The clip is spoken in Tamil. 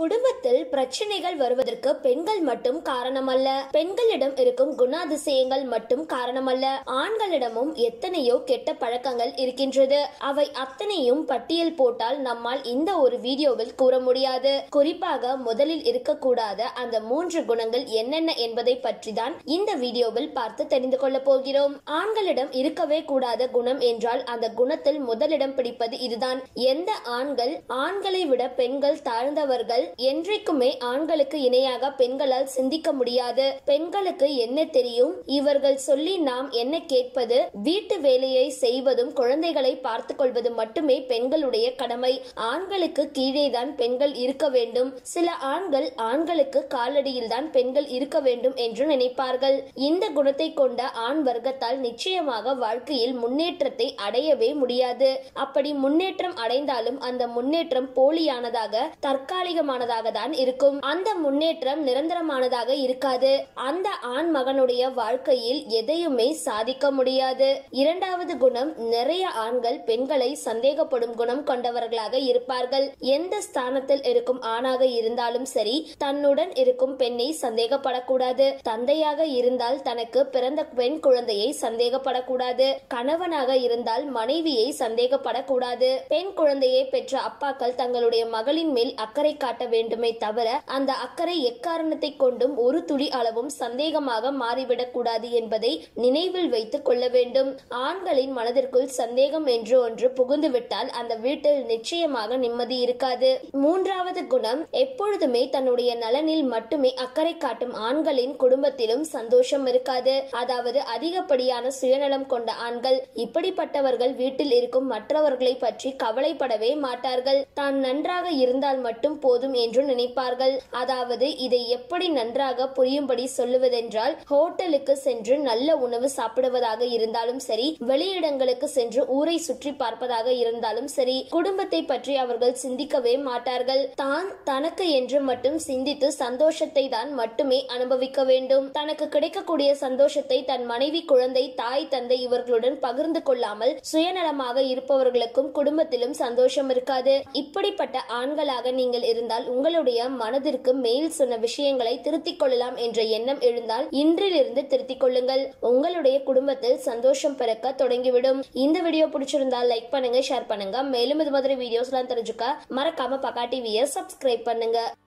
குடும்பத்தில் பிரச்சனைகள் வருவதற்கு பெண்கள் மட்டும் காரணமல்ல பெண்களிடம் இருக்கும் குணாதிசயங்கள் மட்டும் காரணமல்ல ஆண்களிடமும் எத்தனையோ கெட்ட பழக்கங்கள் இருக்கின்றது அவை அத்தனையும் பட்டியல் போட்டால் நம்மால் இந்த ஒரு வீடியோவில் கூற முடியாது குறிப்பாக முதலில் இருக்கக்கூடாத அந்த மூன்று குணங்கள் என்னென்ன என்பதை பற்றி தான் இந்த வீடியோவில் பார்த்து தெரிந்து கொள்ள போகிறோம் ஆண்களிடம் இருக்கவே கூடாத குணம் என்றால் அந்த குணத்தில் முதலிடம் பிடிப்பது இதுதான் எந்த ஆண்கள் ஆண்களை விட பெண்கள் தாழ்ந்தவர்கள் என்றைக்குமே ஆண்களுக்கு இணையாக பெண்களால் சிந்திக்க முடியாது பெண்களுக்கு என்ன தெரியும் இவர்கள் சொல்லி நாம் என்ன கேட்பது வீட்டு வேலையை செய்வதும் குழந்தைகளை பார்த்துக் கொள்வது மட்டுமே பெண்களுடைய கடமை ஆண்களுக்கு கீழேதான் பெண்கள் இருக்க வேண்டும் சில ஆண்கள் ஆண்களுக்கு காலடியில் தான் பெண்கள் இருக்க வேண்டும் என்று நினைப்பார்கள் இந்த குணத்தை கொண்ட ஆண் வர்க்கத்தால் நிச்சயமாக வாழ்க்கையில் முன்னேற்றத்தை அடையவே முடியாது அப்படி முன்னேற்றம் அடைந்தாலும் அந்த முன்னேற்றம் போலியானதாக தற்காலிகமானதாக தான் இருக்கும் அந்த முன்னேற்றம் நிரந்தரமானதாக இருக்காது அந்த ஆண் மகனுடைய வாழ்க்கையில் எதையுமே சாதிக்க முடியாது இரண்டாவது குணம் நிறைய ஆண்கள் பெண்களை சந்தேகப்படும் குணம் கொண்டவர்களாக இருப்பார்கள் எந்த ஸ்தானத்தில் இருக்கும் ஆணாக இருந்தாலும் சரி தன்னுடன் இருக்கும் பெண்ணை சந்தேகப்படக்கூடாது தந்தையாக இருந்தால் தனக்கு பிறந்த பெண் குழந்தையை சந்தேகப்படக்கூடாது கணவனாக இருந்தால் மனைவியை சந்தேகப்படக்கூடாது பெண் குழந்தையை பெற்ற அப்பாக்கள் தங்களுடைய மகளின் மேல் அக்கறை காட்ட வேண்டுமே தவிர அந்த அக்கறை எக்காரணத்தை கொண்டும் ஒரு துளி அளவும் சந்தேகமாக மாறிவிடக் கூடாது என்பதை நினைவில் வைத்துக் கொள்ள வேண்டும் ஆண்களின் மனதிற்குள் சந்தேகம் என்று ஒன்று புகுந்துவிட்டால் அந்த வீட்டில் நிச்சயமாக நிம்மதி இருக்காது மூன்றாவது குணம் எப்பொழுதுமே தன்னுடைய நலனில் மட்டுமே அக்கறை காட்டும் ஆண்களின் குடும்பத்திலும் சந்தோஷம் இருக்காது அதாவது அதிகப்படியான சுயநலம் கொண்ட ஆண்கள் இப்படிப்பட்டவர்கள் வீட்டில் இருக்கும் மற்றவர்களை பற்றி கவலைப்படவே மாட்டார்கள் தான் நன்றாக இருந்தால் மட்டும் போதும் என்று நினைப்பார்கள் அதாவது இதை எப்படி நன்றாக புரியும்படி சொல்லுவதென்றால் ஹோட்டலுக்கு சென்று நல்ல உணவு சாப்பிடுவதாக இருந்தாலும் சரி வெளியிடங்களுக்கு சென்று ஊரை சுற்றி பார்ப்பதாக இருந்தாலும் சரி குடும்பத்தை பற்றி அவர்கள் சிந்திக்கவே மாட்டார்கள் தான் தனக்கு என்று மட்டும் சிந்தித்து சந்தோஷத்தை தான் மட்டுமே அனுபவிக்க வேண்டும் தனக்கு கிடைக்கக்கூடிய சந்தோஷத்தை தன் மனைவி குழந்தை தாய் தந்தை இவர்களுடன் பகிர்ந்து கொள்ளாமல் சுயநலமாக இருப்பவர்களுக்கும் குடும்பத்திலும் சந்தோஷம் இருக்காது இப்படிப்பட்ட ஆண்களாக நீங்கள் இருந்தால் உங்களுடைய மனதிற்கு மேல் சொன்ன விஷயங்களை திருத்திக் கொள்ளலாம் என்ற எண்ணம் எழுந்தால் இன்றிலிருந்து திருத்திக் கொள்ளுங்கள் உங்களுடைய குடும்பத்தில் சந்தோஷம் பிறக்க தொடங்கிவிடும் இந்த வீடியோ பிடிச்சிருந்தால் லைக் பண்ணுங்க ஷேர் பண்ணுங்க மேலும் இது மாதிரி வீடியோஸ் எல்லாம் தெரிஞ்சுக்க மறக்காம பக்கா டிவியை சப்ஸ்கிரைப் பண்ணுங்க